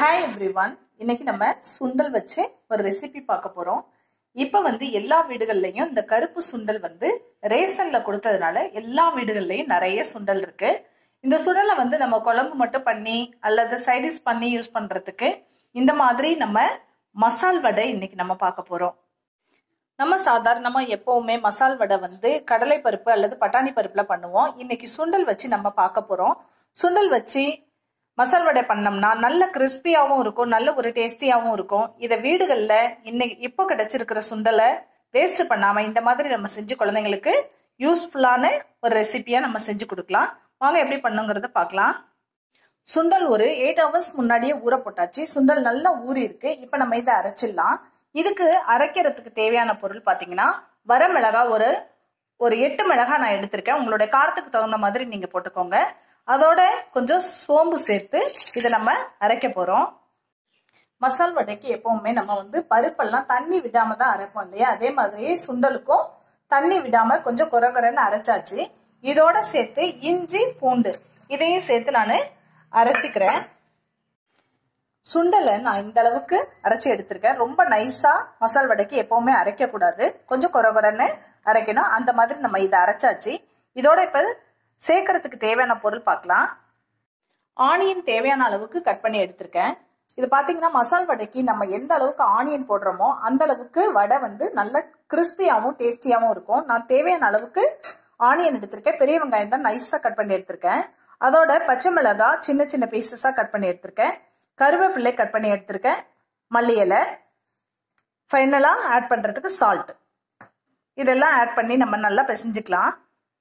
hi everyone இன்னைக்கு நம்ம சுண்டல் வச்சு ஒரு ரெசிபி பார்க்க போறோம் இப்போ வந்து எல்லா வீடுகள்லையும் இந்த கருப்பு சுண்டல் வந்து ரேஷன்ல கொடுத்ததுனால எல்லா வீடுகள்லையும் நிறைய சுண்டல் இருக்கு இந்த சுண்டலை வந்து நம்ம குழம்பு மட்டும் பண்ணி அல்லது சைடிஷ் பண்ணி யூஸ் பண்றதுக்கு இந்த மாதிரி நம்ம மசால் வடை இன்னைக்கு நம்ம பார்க்க போறோம் நம்ம சாதாரணமா எப்பவுமே மசால் வடை வந்து கடலை பருப்பு அல்லது பட்டாணி பருப்புல பண்ணுவோம் இன்னைக்கு சுண்டல் வச்சு நம்ம பார்க்க போறோம் சுண்டல் வச்சு மசால் வடை பண்ணோம்னா நல்ல கிறிஸ்பியாவும் இருக்கும் நல்ல ஒரு டேஸ்டியாவும் இருக்கும் இதை வீடுகளில் இன்னைக்கு இப்போ கிடைச்சிருக்கிற சுண்டலை வேஸ்ட் பண்ணாம இந்த மாதிரி நம்ம செஞ்சு குழந்தைங்களுக்கு யூஸ்ஃபுல்லான ஒரு ரெசிபியா நம்ம செஞ்சு கொடுக்கலாம் வாங்க எப்படி பண்ணுங்கிறத பார்க்கலாம் சுண்டல் ஒரு எயிட் ஹவர்ஸ் முன்னாடியே ஊற போட்டாச்சு சுண்டல் நல்லா ஊறி இருக்கு இப்போ நம்ம இதை அரைச்சிடலாம் இதுக்கு அரைக்கிறதுக்கு தேவையான பொருள் பார்த்தீங்கன்னா வரமிளகா ஒரு ஒரு எட்டு மிளகா நான் எடுத்திருக்கேன் உங்களுடைய காரத்துக்கு தகுந்த மாதிரி நீங்க போட்டுக்கோங்க அதோட கொஞ்சம் சோம்பு சேர்த்து இதை நம்ம அரைக்க போறோம் மசால் வடைக்கு எப்பவுமே நம்ம வந்து பருப்பெல்லாம் தண்ணி விடாம தான் அரைப்போம் இல்லையா அதே மாதிரியே சுண்டலுக்கும் தண்ணி விடாம கொஞ்சம் குறை குறைன்னு அரைச்சாச்சு இதோட சேர்த்து இஞ்சி பூண்டு இதையும் சேர்த்து நான் அரைச்சிக்கிறேன் சுண்டலை நான் இந்த அளவுக்கு அரைச்சி எடுத்திருக்கேன் ரொம்ப நைஸா மசால் வடைக்கு எப்பவுமே அரைக்க கூடாது கொஞ்சம் குறை குறைன்னு அரைக்கணும் அந்த மாதிரி நம்ம இதை அரைச்சாச்சு இதோட இப்ப சேர்க்கறதுக்கு தேவையான பொருள் பார்க்கலாம் ஆனியன் தேவையான அளவுக்கு கட் பண்ணி எடுத்திருக்கேன் இது பாத்தீங்கன்னா மசால் வடைக்கு நம்ம எந்த அளவுக்கு ஆனியன் போடுறோமோ அந்த அளவுக்கு வடை வந்து நல்ல கிறிஸ்பியாவும் டேஸ்டியாவும் இருக்கும் நான் தேவையான அளவுக்கு ஆனியன் எடுத்திருக்கேன் பெரிய வெங்காயம் தான் நைஸா கட் பண்ணி எடுத்திருக்கேன் அதோட பச்சை மிளகாய் சின்ன சின்ன பீசஸா கட் பண்ணி எடுத்திருக்கேன் கருவேப்பிள்ளை கட் பண்ணி எடுத்திருக்கேன் மல்லி இலை ஃபைனலாக ஆட் பண்ணுறதுக்கு சால்ட் இதெல்லாம் ஆட் பண்ணி நம்ம நல்லா பிசைஞ்சுக்கலாம்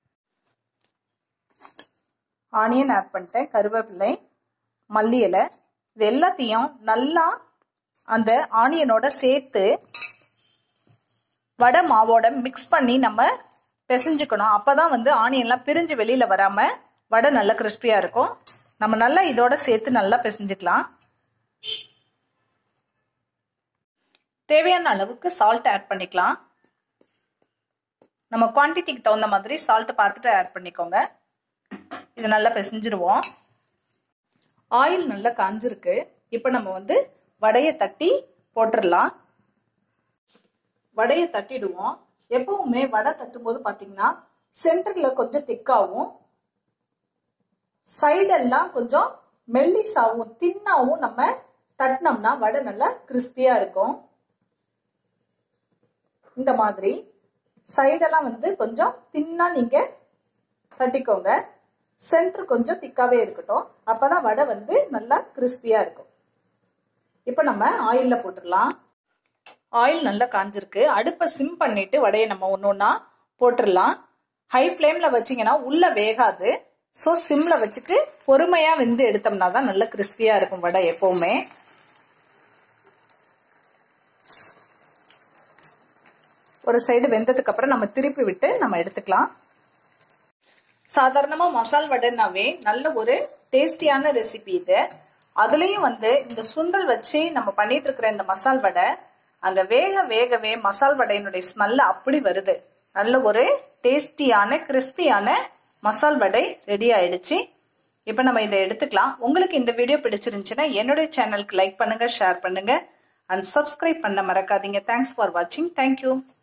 ஆனியன் ஆட் பண்ணிட்டேன் கருவேப்பிள்ளை மல்லி இலை இது எல்லாத்தையும் நல்லா அந்த ஆனியனோட சேர்த்து வடை மாவோட மிக்ஸ் பண்ணி நம்ம பிசைஞ்சுக்கணும் அப்போதான் வந்து ஆனியன்லாம் பிரிஞ்சு வெளியில் வராமல் வடை நல்லா கிறிஸ்பியாக இருக்கும் நம்ம நல்லா இதோட சேர்த்து நல்லா பிசைஞ்சுக்கலாம் தேவையான அளவுக்கு சால்ட் ஆட் பண்ணிக்கலாம் நம்ம குவான்டிட்டிக்கு தகுந்த மாதிரி சால்ட் பார்த்துட்டு ஆட் பண்ணிக்கோங்க இது நல்லா பிசைஞ்சிருவோம் ஆயில் நல்லா காஞ்சிருக்கு இப்போ நம்ம வந்து வடையை தட்டி போட்டுடலாம் வடையை தட்டிடுவோம் எப்பவுமே வடை தட்டும் போது பார்த்தீங்கன்னா சென்டரில் கொஞ்சம் திக்காவும் சைடெல்லாம் கொஞ்சம் மெல்லிசாவும் தின்னாவும் நம்ம தட்டினோம்னா வடை நல்லா கிறிஸ்பியா இருக்கும் இந்த மாதிரி சைடெல்லாம் வந்து கொஞ்சம் தின்னா நீங்க தட்டிக்கோங்க சென்டர் கொஞ்சம் திக்காவே இருக்கட்டும் அப்பதான் வடை வந்து நல்லா கிறிஸ்பியா இருக்கும் இப்போ நம்ம ஆயில்ல போட்டுடலாம் ஆயில் நல்லா காஞ்சிருக்கு அடுப்பை சிம் பண்ணிட்டு வடையை நம்ம ஒன்று ஒன்றா போட்டுடலாம் ஹை ஃப்ளேம்ல வச்சிங்கன்னா உள்ள வேகாது ஸோ சிம்மில் வச்சுட்டு பொறுமையாக வெந்து எடுத்தோம்னா தான் நல்ல கிறிஸ்பியாக இருக்கும் வடை எப்போவுமே ஒரு சைடு வெந்ததுக்கு அப்புறம் நம்ம திருப்பி விட்டு நம்ம எடுத்துக்கலாம் சாதாரணமாக மசால் வடைனாவே நல்ல ஒரு டேஸ்டியான ரெசிபி இது அதுலேயும் வந்து இந்த சுண்டல் வச்சு நம்ம பண்ணிட்டு இருக்கிற இந்த மசால் வடை அங்கே வேக வேகவே மசால் வடையினுடைய ஸ்மெல் அப்படி வருது நல்ல ஒரு டேஸ்டியான கிறிஸ்பியான மசால் வடை ரெடி ஆயிடுச்சு இப்போ நம்ம இதை எடுத்துக்கலாம் உங்களுக்கு இந்த வீடியோ பிடிச்சிருந்துச்சுன்னா என்னுடைய சேனலுக்கு லைக் பண்ணுங்க ஷேர் பண்ணுங்க அண்ட் சப்ஸ்கிரைப் பண்ண மறக்காதீங்க தேங்க்ஸ் ஃபார் வாட்சிங் தேங்க்யூ